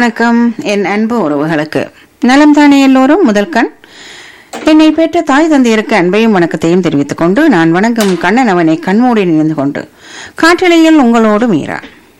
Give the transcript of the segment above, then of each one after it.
வணக்கம் என் அன்பு உறவுகளுக்கு நலம் தானே எல்லோரும் முதல் கண் என்னை பெற்ற தாய் தந்தையருக்கு அன்பையும் வணக்கத்தையும் தெரிவித்துக் கொண்டு நான் வணங்கும் கண்ணன் அவனை கண்மூடி நினைந்து கொண்டு காற்றலையில் உங்களோடு மீரா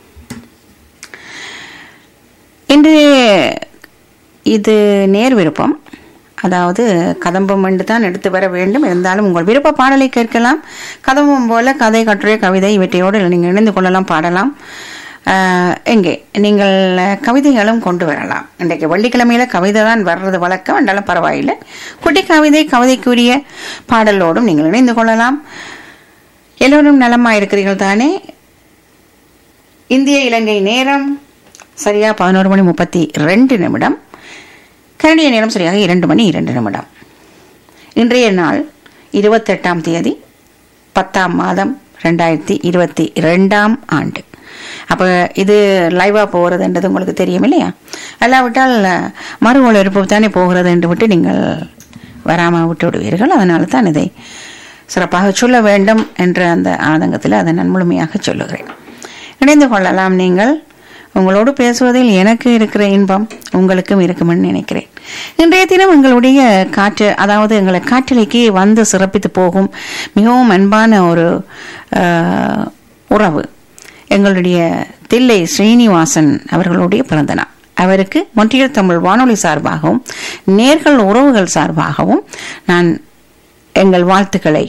இன்று இது நேர் விருப்பம் அதாவது கதம்பம் என்று தான் எடுத்து வர வேண்டும் இருந்தாலும் உங்கள் விருப்ப பாடலை கேட்கலாம் கதம்பம் போல கதை கட்டுரை கவிதை இவற்றையோடு நீங்கள் இணைந்து கொள்ளலாம் பாடலாம் ஆஹ், எங்கே நீங்கள் கவிதைகளும் கொண்டு வரலாம் இன்றைக்கு வெள்ளிக்கிழமையில கவிதை தான் வர்றது வழக்கம் என்றாலும் பரவாயில்லை குட்டி கவிதை கவிதைக்குரிய பாடலோடும் நீங்கள் இணைந்து கொள்ளலாம் எல்லோரும் நலமாக இருக்கிறீர்கள் தானே இந்திய இலங்கை நேரம் சரியா பதினோரு மணி முப்பத்தி ரெண்டு நிமிடம் கனடிய நேரம் சரியாக இரண்டு மணி இரண்டு நிமிடம் இன்றைய நாள் இருபத்தெட்டாம் தேதி பத்தாம் மாதம் ரெண்டாயிரத்தி இருபத்தி ரெண்டாம் ஆண்டு அப்போ இது லைவாக போகிறதுன்றது உங்களுக்கு தெரியும் இல்லையா அல்லாவிட்டால் மறு ஒளிபரப்பு தானே போகிறது என்று விட்டு நீங்கள் வராமல் விட்டு விடுவீர்கள் அதனால தான் இதை சிறப்பாக சொல்ல வேண்டும் என்ற அந்த ஆதங்கத்தில் அதை நான் முழுமையாக சொல்லுகிறேன் இணைந்து கொள்ளலாம் நீங்கள் உங்களோடு பேசுவதில் எனக்கு இருக்கிற இன்பம் உங்களுக்கும் இருக்குமென்னு நினைக்கிறேன் இன்றைய தினம் எங்களுடைய காற்று அதாவது எங்களை காற்றலைக்கு வந்து சிறப்பித்து போகும் மிகவும் அன்பான ஒரு ஆஹ், உறவு எங்களுடைய தில்லை ஸ்ரீனிவாசன் அவர்களுடைய பிறந்த நாள் அவருக்கு மொன்றியல் தமிழ் வானொலி சார்பாகவும் நேர்கள் உறவுகள் சார்பாகவும் நான் எங்கள் வாழ்த்துக்களை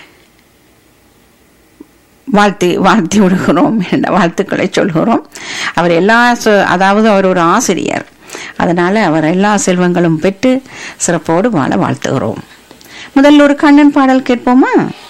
வாழ்த்தி வாழ்த்தி விடுகிறோம் என்ற வாழ்த்துக்களை சொல்கிறோம் அவர் எல்லா சு- அதாவது அவர் ஒரு ஆசிரியர் அதனால அவர் எல்லா செல்வங்களும் பெற்று சிறப்போடு வாழ வாழ்த்துகிறோம் முதல்ல ஒரு கண்ணன் பாடல் கேட்போமா